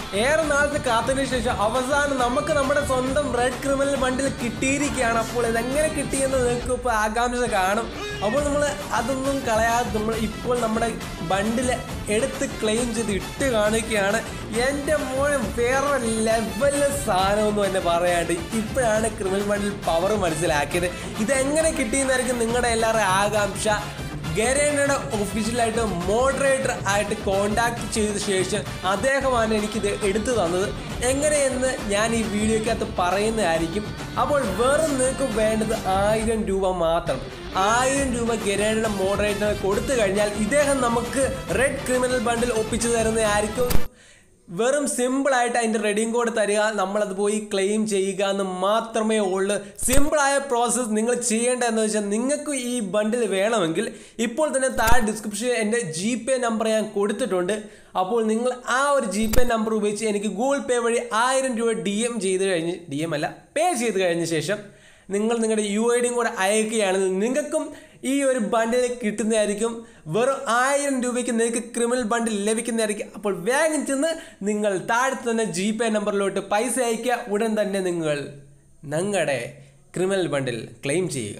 ഏറെ നാളത്തെ കാത്തതിന് ശേഷം അവസാനം നമുക്ക് നമ്മുടെ സ്വന്തം റെഡ് ക്രിമിനൽ ബണ്ടിൽ കിട്ടിയിരിക്കുകയാണ് അപ്പോൾ ഇതെങ്ങനെ കിട്ടിയെന്ന് നിങ്ങൾക്ക് ഇപ്പോൾ ആകാംക്ഷ കാണും അപ്പോൾ നമ്മൾ അതൊന്നും കളയാതെ നമ്മൾ ഇപ്പോൾ നമ്മുടെ ബണ്ടിൽ എടുത്ത് ക്ലെയിം ചെയ്ത് ഇട്ട് കാണിക്കുകയാണ് എൻ്റെ മോനെ വേറെ ലെവലിലെ സാധനമൊന്നും എന്നെ പറയാണ്ട് ഇപ്പോഴാണ് ക്രിമിനൽ ബണ്ടിൽ പവർ മനസ്സിലാക്കിയത് ഇതെങ്ങനെ കിട്ടിയെന്നായിരിക്കും നിങ്ങളുടെ എല്ലാവരുടെയും ആകാംക്ഷ ഗരേനയുടെ ഒഫീഷ്യലായിട്ട് മോഡറേറ്റർ ആയിട്ട് കോണ്ടാക്ട് ചെയ്ത ശേഷം അദ്ദേഹമാണ് എനിക്കിത് എടുത്തു തന്നത് എങ്ങനെയെന്ന് ഞാൻ ഈ വീഡിയോക്കകത്ത് പറയുന്നതായിരിക്കും അപ്പോൾ വെറും നിങ്ങൾക്ക് വേണ്ടത് ആയിരം രൂപ മാത്രം ആയിരം രൂപ ഗരേനയുടെ മോഡറേറ്ററിന് കൊടുത്തു കഴിഞ്ഞാൽ ഇദ്ദേഹം നമുക്ക് റെഡ് ക്രിമിനൽ ബണ്ടിൽ ഒപ്പിച്ചു തരുന്നതായിരിക്കും വെറും സിമ്പിളായിട്ട് അതിൻ്റെ റെഡിങ് കോഡ് തരിക നമ്മളത് പോയി ക്ലെയിം ചെയ്യുക എന്ന് മാത്രമേ ഉള്ളൂ സിമ്പിളായ പ്രോസസ്സ് നിങ്ങൾ ചെയ്യേണ്ടതെന്ന് വെച്ചാൽ നിങ്ങൾക്ക് ഈ ബണ്ടിൽ വേണമെങ്കിൽ ഇപ്പോൾ തന്നെ താഴെ ഡിസ്ക്രിപ്ഷനിൽ എൻ്റെ ജി പേ നമ്പർ ഞാൻ കൊടുത്തിട്ടുണ്ട് അപ്പോൾ നിങ്ങൾ ആ ഒരു ജി പേ നമ്പർ ഉപയോഗിച്ച് എനിക്ക് ഗൂഗിൾ പേ വഴി ആയിരം രൂപ ഡി എം ചെയ്ത് കഴിഞ്ഞ് ഡി എം അല്ല പേ ചെയ്ത് കഴിഞ്ഞ ശേഷം നിങ്ങൾ നിങ്ങളുടെ യു ഐ ഡിയും കൂടെ അയക്കുകയാണെങ്കിൽ നിങ്ങൾക്കും ഈ ഒരു ബണ്ടിൽ കിട്ടുന്നതായിരിക്കും വെറും ആയിരം രൂപയ്ക്ക് നിങ്ങൾക്ക് ക്രിമിനൽ ബണ്ടിൽ ലഭിക്കുന്നതായിരിക്കും അപ്പോൾ വേഗം ചെന്ന് നിങ്ങൾ താഴെ തന്നെ ജി പേ നമ്പറിലോട്ട് പൈസ അയക്കുക ഉടൻ തന്നെ നിങ്ങൾ നിങ്ങളുടെ ക്രിമിനൽ ബണ്ടിൽ ക്ലെയിം ചെയ്യുക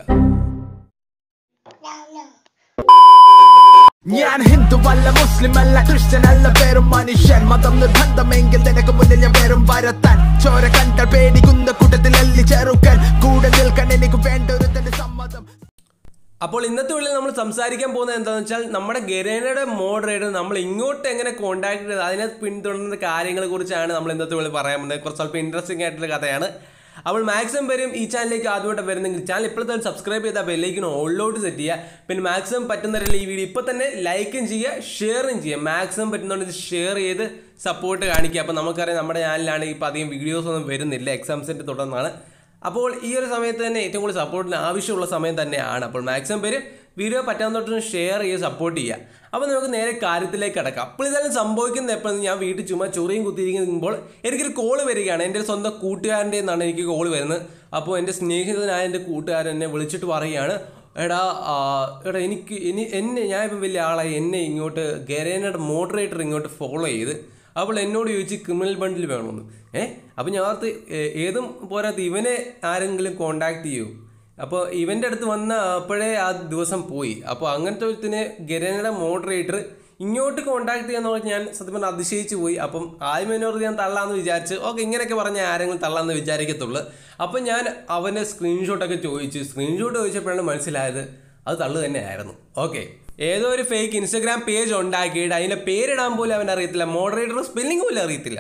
ഞാൻ ഹിന്ദു അല്ല മുസ്ലിം അല്ല ക്രിസ്ത്യൻ അല്ല പേരും മനുഷ്യൻ മതം നിർബന്ധമെങ്കിൽ നിനക്ക് മുന്നിൽ ഞാൻ പേരും വരത്താൻ ചോര കണ്ടാൽ പേടിക്കുന്ന കൂട്ടത്തിൽ അല്ലി ചെറുക്കൻ കൂടെ നിൽക്കാൻ എനിക്ക് വേണ്ട ഒരു തന്നെ സമ്മതം അപ്പോൾ ഇന്നത്തെ ഉള്ളിൽ നമ്മൾ സംസാരിക്കാൻ പോകുന്നത് എന്താണെന്ന് വെച്ചാൽ നമ്മുടെ ഗരേനയുടെ മോഡറേറ്റർ നമ്മൾ ഇങ്ങോട്ട് എങ്ങനെ കോൺടാക്ട് ചെയ്ത് അതിനെ പിന്തുടരുന്ന കാര്യങ്ങളെ കുറിച്ചാണ് നമ്മൾ ഇന്നത്തെ ഉള്ളിൽ പറയാൻ പോകുന്നത് കുറച്ച് സ്വല്പം ഇൻട്രസ്റ്റിംഗ് ആയിട്ടുള്ള കഥയാണ് അപ്പോൾ മാക്സിമം പേരും ഈ ചാനലിലേക്ക് ആദ്യമായിട്ട് വരുന്നെങ്കിൽ ചാനൽ ഇപ്പോൾ തന്നെ സബ്സ്ക്രൈബ് ചെയ്താൽ ബെല്ലേക്കിന് ഓൾലോട്ട് സെറ്റ് ചെയ്യുക പിന്നെ മാക്സിമം പറ്റുന്നവരല്ല ഈ വീഡിയോ ഇപ്പോൾ തന്നെ ലൈക്കും ചെയ്യുക ഷെയറും ചെയ്യുക മാക്സിമം പറ്റുന്നുണ്ട് ഇത് ഷെയർ ചെയ്ത് സപ്പോർട്ട് കാണിക്കുക അപ്പോൾ നമുക്കറിയാം നമ്മുടെ ചാനലിലാണ് ഇപ്പോൾ അധികം വീഡിയോസ് ഒന്നും വരുന്നില്ല എക്സാംസിൻ്റെ തുടർന്നാണ് അപ്പോൾ ഈ ഒരു സമയത്ത് തന്നെ ഏറ്റവും കൂടുതൽ സപ്പോർട്ടിന് ആവശ്യമുള്ള സമയം തന്നെയാണ് അപ്പോൾ മാക്സിമം പേര് വീഡിയോ പറ്റാവുന്നിടത്തും ഷെയർ ചെയ്യുക സപ്പോർട്ട് ചെയ്യുക അപ്പോൾ നമുക്ക് നേരെ കാര്യത്തിലേക്ക് കിടക്കാം അപ്പോൾ ഇതെല്ലാം സംഭവിക്കുന്നത് എപ്പോഴെന്ന് ഞാൻ വീട്ടിൽ ചുമ്മാ ചൊറിയും കുത്തിയിരിക്കുമ്പോൾ എനിക്കൊരു കോള് വരികയാണ് എൻ്റെ ഒരു സ്വന്തം കൂട്ടുകാരൻ്റെ നിന്നാണ് എനിക്ക് കോള് വരുന്നത് അപ്പോൾ എൻ്റെ സ്നേഹിതനായ എൻ്റെ കൂട്ടുകാരൻ എന്നെ വിളിച്ചിട്ട് പറയുകയാണ് എടാ ആ, എടാ എനിക്ക് ഇനി എന്നെ ഞാൻ ഇപ്പം വലിയ ആളായി എന്നെ ഇങ്ങോട്ട് ഗരേനയുടെ മോഡറേറ്റർ ഇങ്ങോട്ട് ഫോളോ ചെയ്ത് അപ്പോൾ എന്നോട് ചോദിച്ച് ക്രിമിനൽ ബണ്ടിൽ വേണമെന്ന് ഏ അപ്പോൾ ഞാൻ ഓർത്ത് ഏ- ഏതും പോരാത്ത ഇവനെ ആരെങ്കിലും കോണ്ടാക്ട് ചെയ്യൂ അപ്പോൾ ഇവൻ്റെ അടുത്ത് വന്ന അപ്പോഴേ ആ ദിവസം പോയി അപ്പോൾ അങ്ങനത്തെ ഒരുത്തിന് ഗരേനയുടെ മോഡറേറ്റർ ഇങ്ങോട്ട് കോണ്ടാക്ട് ചെയ്യാന്ന് പറഞ്ഞ് ഞാൻ സത്യം പറഞ്ഞാൽ അതിശയിച്ച് പോയി അപ്പം ആദ്യം എന്നോട് ഞാൻ തള്ളാന്ന് വിചാരിച്ച് ഓക്കെ ഇങ്ങനെയൊക്കെ പറഞ്ഞാൽ ആരെങ്കിലും തള്ളാന്ന് വിചാരിക്കത്തുള്ളൂ അപ്പം ഞാൻ അവൻ്റെ സ്ക്രീൻഷോട്ടൊക്കെ ചോദിച്ചു സ്ക്രീൻഷോട്ട് ചോദിച്ചപ്പോഴാണ് മനസ്സിലായത് അത് തള്ളു തന്നെയായിരുന്നു ഓക്കെ ഏതോ ഒരു ഫേക്ക് ഇൻസ്റ്റഗ്രാം പേജ് ഉണ്ടാക്കിയിട്ട് അതിന്റെ പേരിടാൻ പോലും അവൻ അറിയത്തില്ല മോഡറേറ്റർ സ്പെല്ലിംഗ് പോലും അറിയത്തില്ല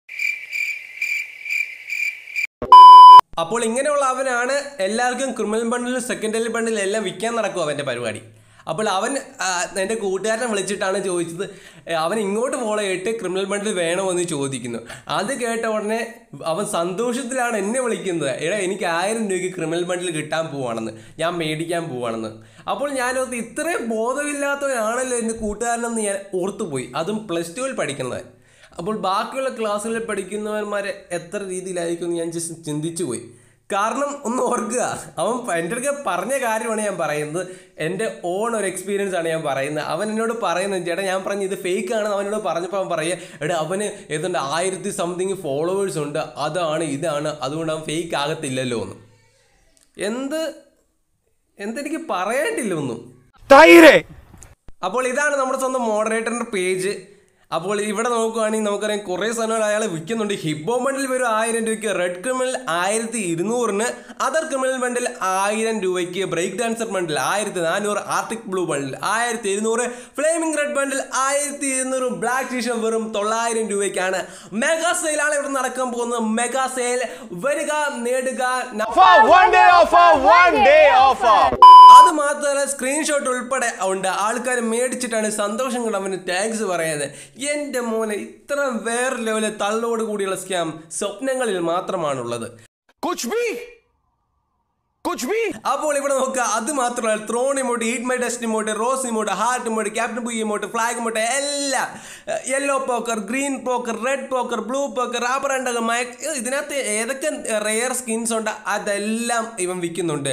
അപ്പോൾ ഇങ്ങനെയുള്ള അവനാണ് എല്ലാവർക്കും ക്രിമിനൽ ബണ്ടിലും സെക്കൻഡറി ബണ്ടിലും എല്ലാം വിൽക്കാൻ നടക്കും അവൻ്റെ പരിപാടി അപ്പോൾ അവൻ ആ, എൻ്റെ കൂട്ടുകാരനെ വിളിച്ചിട്ടാണ് ചോദിച്ചത് "ഏ, അവൻ ഇങ്ങോട്ട് ഫോളോ ചെയ്തിട്ട് ക്രിമിനൽ ബണ്ടിൽ വേണോ എന്ന് ചോദിക്കുന്നു അത് കേട്ട ഉടനെ അവൻ സന്തോഷത്തിലാണ് എന്നെ വിളിക്കുന്നത് എടാ എനിക്ക് ആയിരം രൂപയ്ക്ക് ക്രിമിനൽ ബണ്ടിൽ കിട്ടാൻ പോവാണെന്ന് ഞാൻ മേടിക്കാൻ പോവാണെന്ന് അപ്പോൾ ഞാനോർത്ത് ഇത്രയും ബോധമില്ലാത്തവനാണല്ലോ എൻ്റെ കൂട്ടുകാരനെന്ന് ഞാൻ ഓർത്തുപോയി അതും പ്ലസ് ടുവിൽ പഠിക്കുന്നത് അപ്പോൾ ബാക്കിയുള്ള ക്ലാസ്സുകളിൽ പഠിക്കുന്നവന്മാരെ എത്ര രീതിയിലായിരിക്കും എന്ന് ഞാൻ ജസ്റ്റ് ചിന്തിച്ചു പോയി കാരണം ഒന്ന് ഓർക്കുക അവൻ പ- എൻ്റെ അടുക്ക പറഞ്ഞ കാര്യമാണ് ഞാൻ പറയുന്നത് എൻ്റെ ഓൺ ഒരു എക്സ്പീരിയൻസ് ആണ് ഞാൻ പറയുന്നത് അവൻ എന്നോട് പറയുന്നത് ചേട്ടാ ഞാൻ പറഞ്ഞു ഇത് ഫേക്ക് ആണ് അവനോട് പറഞ്ഞപ്പോൾ അവൻ പറയുക എടാ അവന് ഏതാണ്ട് ആയിരത്തി സംതിങ് ഫോളോവേഴ്സ് ഉണ്ട് അതാണ് ഇതാണ് അതുകൊണ്ട് അവൻ ഫേക്ക് ആകത്തില്ലല്ലോ എന്ന് എന്ത് എന്തെനിക്ക് പറയാനിട്ടില്ല ഒന്നും തൈര് അപ്പോൾ ഇതാണ് നമ്മുടെ സ്വന്തം മോഡറേറ്ററിന്റെ പേജ് അപ്പോൾ ഇവിടെ നോക്കുകയാണെങ്കിൽ നമുക്കറിയാം കുറേ സാധനങ്ങൾ അയാൾ വിൽക്കുന്നുണ്ട് ഹിബോ ബണ്ടിൽ വരും ആയിരം രൂപയ്ക്ക് റെഡ് ക്രിമിനൽ ആയിരത്തി ഇരുന്നൂറിന് അതർ ക്രിമിനൽ ബണ്ടിൽ ആയിരം രൂപയ്ക്ക് ബ്രേക്ക് ഡാൻസർ ബണ്ടിൽ ആയിരത്തി നാനൂറ് ആർട്ടിക് ബ്ലൂ ബണ്ടിൽ ആയിരത്തി ഇരുന്നൂറ് ഫ്ലേമിംഗ് റെഡ് ബണ്ടിൽ ആയിരത്തി ഇരുന്നൂറ് ബ്ലാക്ക് ടീഷൻ വെറും തൊള്ളായിരം രൂപയ്ക്കാണ് മെഗാ സെയിലാണ് ഇവിടെ നടക്കാൻ പോകുന്നത് മെഗാ സെയിൽ വരിക നേടുക ന- one day offer, one day offer. അത് മാത്രമല്ല സ്ക്രീൻഷോട്ട് ഉൾപ്പെടെ ഉണ്ട് ആൾക്കാർ മേടിച്ചിട്ടാണ് സന്തോഷം കൊണ്ട് അവന് താങ്ക്സ് പറയുന്നത് എൻ്റെ മോനെ ഇത്ര വേറെ ലെവലിൽ തള്ളോട് കൂടിയുള്ള സ്കാം സ്വപ്നങ്ങളിൽ മാത്രമാണുള്ളത് कुछ भी कुछ भी അപ്പോൾ ഇവിടെ നോക്കുക അത് മാത്രമല്ല throne emote eat my dust emote rose emote heart emote captain booyah emote flag emote എല്ലാം yellow poker green poker red poker blue poker റാബർ അണ്ടക മയക്ക് ഇതിനകത്ത് ഏതൊക്കെ റെയർ സ്കിൻസ് ഉണ്ട് അതെല്ലാം ഇവൻ വിൽക്കുന്നുണ്ട്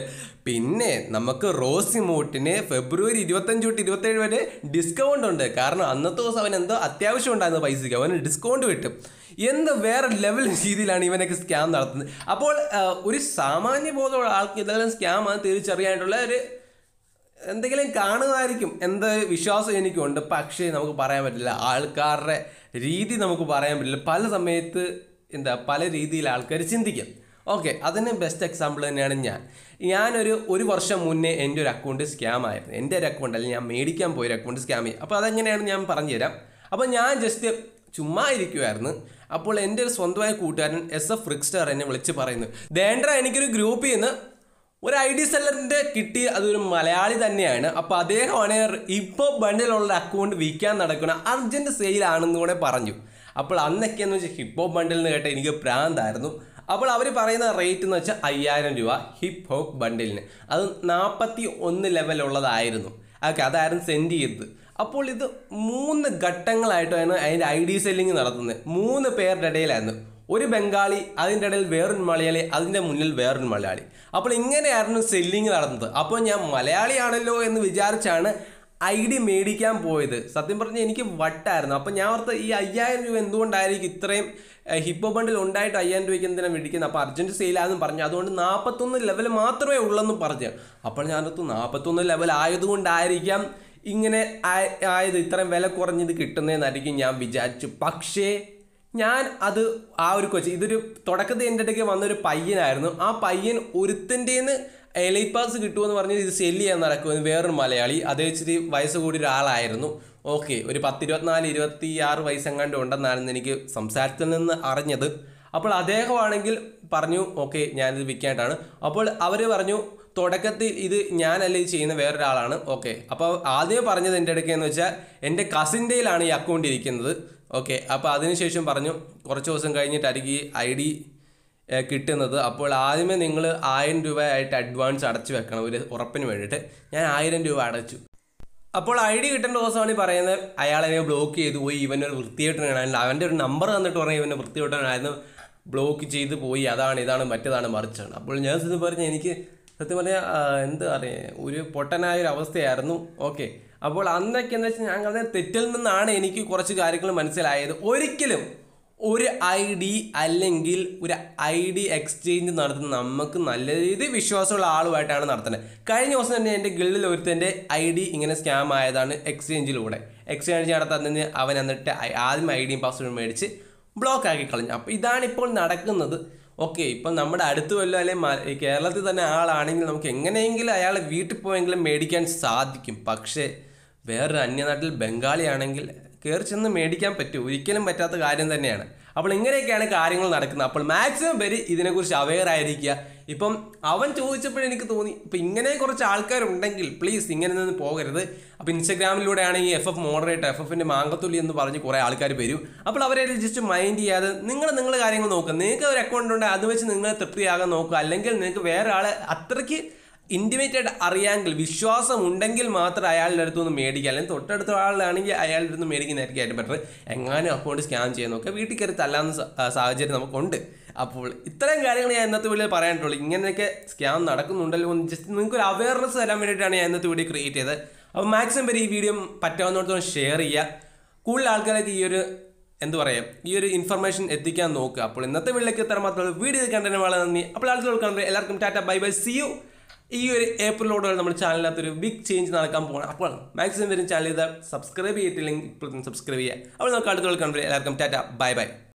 പിന്നെ നമുക്ക് റോസ് ഇമോട്ടിന് ഫെബ്രുവരി ഇരുപത്തഞ്ച് തൊട്ട് ഇരുപത്തേഴ് വരെ ഡിസ്കൗണ്ട് ഉണ്ട് കാരണം അന്നത്തെ ദിവസം അവൻ എന്തോ അത്യാവശ്യം ഉണ്ടായിരുന്ന പൈസയ്ക്ക് അവന് ഡിസ്കൗണ്ട് കിട്ടും എന്ത് വേറെ ലെവൽ രീതിയിലാണ് ഇവനൊക്കെ സ്കാം നടത്തുന്നത് അപ്പോൾ ആ, ഒരു സാമാന്യ ബോധമുള്ള ആൾക്ക് ഇതെല്ലാം സ്കാം ആണ് തിരിച്ചറിയാനുള്ള ഒരു എന്തെങ്കിലും കാണുമായിരിക്കും എന്ത് വിശ്വാസം എനിക്കുണ്ട് പക്ഷേ നമുക്ക് പറയാൻ പറ്റില്ല ആൾക്കാരുടെ രീതി നമുക്ക് പറയാൻ പറ്റില്ല പല സമയത്ത് എന്താ പല രീതിയിൽ ആൾക്കാർ ചിന്തിക്കും ഓക്കെ അതിന് ബെസ്റ്റ് എക്സാമ്പിൾ തന്നെയാണ് ഞാൻ ഞാനൊരു ഒരു വർഷം മുന്നേ എൻ്റെ ഒരു അക്കൗണ്ട് സ്കാം ആയിരുന്നു എൻ്റെ ഒരു അക്കൗണ്ട് അല്ലെങ്കിൽ ഞാൻ മേടിക്കാൻ പോയൊരു അക്കൗണ്ട് സ്കാം ചെയ്യും അപ്പോൾ അതെങ്ങനെയാണ് ഞാൻ പറഞ്ഞു തരാം അപ്പോൾ ഞാൻ ജസ്റ്റ് ചുമ്മാ ഇരിക്കുമായിരുന്നു അപ്പോൾ എൻ്റെ ഒരു സ്വന്തമായ കൂട്ടുകാരൻ എസ് എഫ് ഫ്രിക്സ്റ്റർ എന്നെ വിളിച്ച് പറയുന്നു ദേണ്ട എനിക്കൊരു ഗ്രൂപ്പിൽ നിന്ന് ഒരു ഐ ഡി സെല്ലറിന്റെ കിട്ടി അതൊരു മലയാളി തന്നെയാണ് അപ്പൊ അദ്ദേഹമാണ് ഇപ്പൊ ബണ്ടിലുള്ള അക്കൗണ്ട് വിൽക്കാൻ നടക്കുന്ന അർജന്റ് സെയിലാണെന്ന് കൂടെ പറഞ്ഞു അപ്പോൾ അന്നൊക്കെ എന്ന് വെച്ചാൽ ഹിപ്പ് ഹോപ്പ് ബണ്ടിൽ എന്ന് കേട്ട എനിക്ക് പ്രാന്തായിരുന്നു അപ്പോൾ അവർ പറയുന്ന റേറ്റ് എന്ന് വെച്ചാൽ അയ്യായിരം രൂപ ഹിപ്പ് ഹോപ്പ് ബണ്ടിലിന് അത് നാൽപ്പത്തി ഒന്ന് ലെവലുള്ളതായിരുന്നു ഓക്കെ അതായിരുന്നു സെൻഡ് ചെയ്തത് അപ്പോൾ ഇത് മൂന്ന് ഘട്ടങ്ങളായിട്ടാണ് അതിൻ്റെ ഐ ഡി സെല്ലിങ് നടത്തുന്നത് മൂന്ന് പേരുടെ ഇടയിലായിരുന്നു ഒരു ബംഗാളി അതിൻ്റെ ഇടയിൽ വേറൊരു മലയാളി അതിൻ്റെ മുന്നിൽ വേറൊരു മലയാളി അപ്പോൾ ഇങ്ങനെയായിരുന്നു സെല്ലിങ് നടന്നത് അപ്പോൾ ഞാൻ മലയാളിയാണല്ലോ എന്ന് വിചാരിച്ചാണ് ഐ ഡി മേടിക്കാൻ പോയത് സത്യം പറഞ്ഞാൽ എനിക്ക് വട്ടായിരുന്നു അപ്പോൾ ഞാൻ ഓർത്ത് ഈ അയ്യായിരം രൂപ എന്തുകൊണ്ടായിരിക്കും ഇത്രയും ഹിപ്പോ ബണ്ടിൽ ഉണ്ടായിട്ട് അയ്യായിരം രൂപയ്ക്ക് എന്തിനാണ് മേടിക്കുന്നത് അപ്പോൾ അർജൻറ്റ് സെയിലാണെന്ന് പറഞ്ഞു അതുകൊണ്ട് നാൽപ്പത്തൊന്ന് ലെവൽ മാത്രമേ ഉള്ളെന്ന് പറഞ്ഞു അപ്പോൾ ഞാനോർത്തു നാൽപ്പത്തൊന്ന് ലെവൽ ആയതുകൊണ്ടായിരിക്കാം ഇങ്ങനെ ആയ- ആയത് ഇത്രയും വില കുറഞ്ഞത് കിട്ടുന്നതെന്നായിരിക്കും ഞാൻ വിചാരിച്ചു പക്ഷേ ഞാൻ അത് ആ ഒരു കൊച്ചി ഇതൊരു തുടക്കത്തിൽ എൻ്റെ അടുക്കെ വന്നൊരു പയ്യനായിരുന്നു ആ പയ്യൻ ഒരുത്തൻ്റെന്ന് എലൈറ്റ് പാസ് കിട്ടുമെന്ന് പറഞ്ഞ് ഇത് സെല്ല് ചെയ്യാൻ നടക്കുമെന്ന് വേറൊരു മലയാളി അതേ ഇച്ചിരി വയസ്സ് കൂടി ഒരാളായിരുന്നു ഓക്കെ ഒരു പത്തിരുപത്തിനാല് ഇരുപത്തി ആറ് വയസ്സെങ്ങാണ്ട് ഉണ്ടെന്നാണ് എനിക്ക് സംസാരത്തിൽ നിന്ന് അറിഞ്ഞത് അപ്പോൾ അദ്ദേഹമാണെങ്കിൽ പറഞ്ഞു ഓക്കെ ഞാനിത് വിൽക്കാനായിട്ടാണ് അപ്പോൾ അവർ പറഞ്ഞു തുടക്കത്തിൽ ഇത് ഞാനല്ല ഇത് ചെയ്യുന്ന വേറൊരാളാണ് ഓക്കെ അപ്പോൾ ആദ്യം പറഞ്ഞത് എൻ്റെ അടുക്കെ എന്ന് വെച്ചാൽ എൻ്റെ കസിൻ്റെയിലാണ് ഈ അക്കൗണ്ട് ഇരിക്കുന്നത് ഓക്കെ അപ്പോൾ അതിനുശേഷം പറഞ്ഞു കുറച്ച് ദിവസം കഴിഞ്ഞിട്ടായിരിക്കും ഈ ഐ ഡി കിട്ടുന്നത് അപ്പോൾ ആദ്യമേ നിങ്ങൾ ആയിരം രൂപ ആയിട്ട് അഡ്വാൻസ് അടച്ചു വെക്കണം ഒരു ഉറപ്പിന് വേണ്ടിയിട്ട് ഞാൻ ആയിരം രൂപ അടച്ചു അപ്പോൾ ഐ ഡി കിട്ടേണ്ട ദിവസമാണ് ഈ പറയുന്നത് അയാൾ എന്നെ ബ്ലോക്ക് ചെയ്തു പോയി ഇവനൊരു വൃത്തികെട്ടനാണ് അവൻ്റെ ഒരു നമ്പർ തന്നിട്ട് പറഞ്ഞു ഇവനെ വൃത്തികെട്ടനായിരുന്നു ബ്ലോക്ക് ചെയ്ത് പോയി അതാണ് ഇതാണ് മറ്റേതാണ് മറിച്ചാണ് അപ്പോൾ ഞാൻ സത്യം പറഞ്ഞ എനിക്ക് സത്യം പറഞ്ഞാൽ എന്താ പറയുക ഒരു പൊട്ടനായ ഒരു അവസ്ഥയായിരുന്നു ഓക്കെ അപ്പോൾ അന്നൊക്കെ എന്ന് വെച്ചാൽ ഞാൻ അതിന് തെറ്റിൽ നിന്നാണ് എനിക്ക് കുറച്ച് കാര്യങ്ങൾ മനസ്സിലായത് ഒരിക്കലും ഒരു ഐ ഡി അല്ലെങ്കിൽ ഒരു ഐ ഡി എക്സ്ചേഞ്ച് നടത്തുന്ന നമുക്ക് നല്ല രീതിയിൽ വിശ്വാസമുള്ള ആളുമായിട്ടാണ് നടത്തുന്നത് കഴിഞ്ഞ ദിവസം തന്നെ എൻ്റെ ഗിൽഡിൽ ഒരുത്തൻ്റെ ഐ ഡി ഇങ്ങനെ സ്കാം ആയതാണ് എക്സ്ചേഞ്ചിലൂടെ എക്സ്ചേഞ്ച് നടത്തുന്നതിന് അവൻ എന്നിട്ട് ഐ- ആദ്യം ഐ ഡിയും പാസ്വേഡും മേടിച്ച് ബ്ലോക്ക് ആക്കി കളഞ്ഞു അപ്പോൾ ഇതാണ് ഇപ്പോൾ നടക്കുന്നത് ഓക്കെ ഇപ്പം നമ്മുടെ അടുത്ത് വല്ല അല്ലെങ്കിൽ കേരളത്തിൽ തന്നെ ആളാണെങ്കിൽ നമുക്ക് എങ്ങനെയെങ്കിലും അയാളെ വീട്ടിൽ പോയെങ്കിലും മേടിക്കാൻ സാധിക്കും പക്ഷേ വേറൊരു അന്യനാട്ടിൽ ബംഗാളി ആണെങ്കിൽ കയറി ചെന്ന് മേടിക്കാൻ പറ്റും ഒരിക്കലും പറ്റാത്ത കാര്യം തന്നെയാണ് അപ്പോൾ ഇങ്ങനെയൊക്കെയാണ് കാര്യങ്ങൾ നടക്കുന്നത് അപ്പോൾ മാക്സിമം പേര് ഇതിനെക്കുറിച്ച് അവെയർ ആയിരിക്കുക ഇപ്പം അവൻ ചോദിച്ചപ്പോഴേ എനിക്ക് തോന്നി ഇപ്പം ഇങ്ങനെ കുറച്ച് ആൾക്കാരുണ്ടെങ്കിൽ പ്ലീസ് ഇങ്ങനെ നിന്ന് പോകരുത് അപ്പോൾ ഇൻസ്റ്റാഗ്രാമിലൂടെ ആണെങ്കിൽ എഫ് എഫ് മോഡറേറ്റർ എഫ് എഫിൻ്റെ മാങ്കത്തുള്ളി എന്ന് പറഞ്ഞ് കുറേ ആൾക്കാർ വരും അപ്പോൾ അവരെ ജസ്റ്റ് മൈൻഡ് ചെയ്യാതെ നിങ്ങൾ നിങ്ങളുടെ കാര്യങ്ങൾ നോക്കുക നിങ്ങൾക്ക് ഒരു അക്കൗണ്ട് ഉണ്ട് അത് വെച്ച് നിങ്ങൾ തൃപ്തിയാകാൻ നോക്കുക അല്ലെങ്കിൽ നിങ്ങൾക്ക് വേറെ ആളെ അത്രയ്ക്ക് ഇൻറ്റിമേറ്റഡ് അറിയാമെങ്കിൽ വിശ്വാസം ഉണ്ടെങ്കിൽ മാത്രം അയാളുടെ അടുത്ത് നിന്ന് മേടിക്കുക അല്ലെങ്കിൽ തൊട്ടടുത്ത ആളാണെങ്കിൽ അയാളുടെ അടുത്ത് മേടിക്കുന്നതായിരിക്കും ഏറ്റവും ബെറ്റർ എങ്ങാനും അക്കൗണ്ട് സ്കാൻ ചെയ്യാൻ നോക്കുക വീട്ടിൽ കയറി തല്ലാവുന്ന സ- ആ, സാഹചര്യം നമുക്കുണ്ട് അപ്പോൾ ഇത്രയും കാര്യങ്ങൾ ഞാൻ ഇന്നത്തെ വീഡിയോ പറയാനുള്ളൂ ഇങ്ങനെയൊക്കെ സ്കാം നടക്കുന്നുണ്ടല്ലോ എന്ന് ജസ്റ്റ് നിങ്ങൾക്ക് ഒരു അവയർനെസ് തരാൻ വേണ്ടിയിട്ടാണ് ഞാൻ ഇന്നത്തെ വീഡിയോ ക്രിയേറ്റ് ചെയ്തത് അപ്പോൾ മാക്സിമം പേര് ഈ വീഡിയോ പറ്റാവുന്നിടത്തോളം ഷെയർ ചെയ്യുക കൂടുതൽ ആൾക്കാർക്ക് ഈ ഒരു എന്ത് പറയാം ഈ ഒരു ഇൻഫർമേഷൻ എത്തിക്കാൻ നോക്കുക അപ്പോൾ ഇന്നത്തെ വീട്ടിലേക്ക് എത്താൻ മാത്രമേ വീഡിയോ കണ്ടതിന് വളരെ നന്ദി അപ്പോൾ ആൾക്കാർ കണ്ടത് എല്ലാവർക്കും tata bye bye see you ഈ ഒരു ഏപ്രിലോടെ നമ്മുടെ ചാനലിനകത്ത് ഒരു ബിഗ് ചേഞ്ച് നടക്കാൻ പോകണം അപ്പോൾ മാക്സിമം വരും ചാനൽ ചെയ്താൽ സബ്സ്ക്രൈബ് ചെയ്തിട്ടില്ലെങ്കിൽ ഇപ്പോൾ സബ്സ്ക്രൈബ് ചെയ്യുക അപ്പോൾ നമുക്ക് അടുത്തുള്ള കണ്ടത് എല്ലാവർക്കും ടാറ്റ ബൈ ബൈ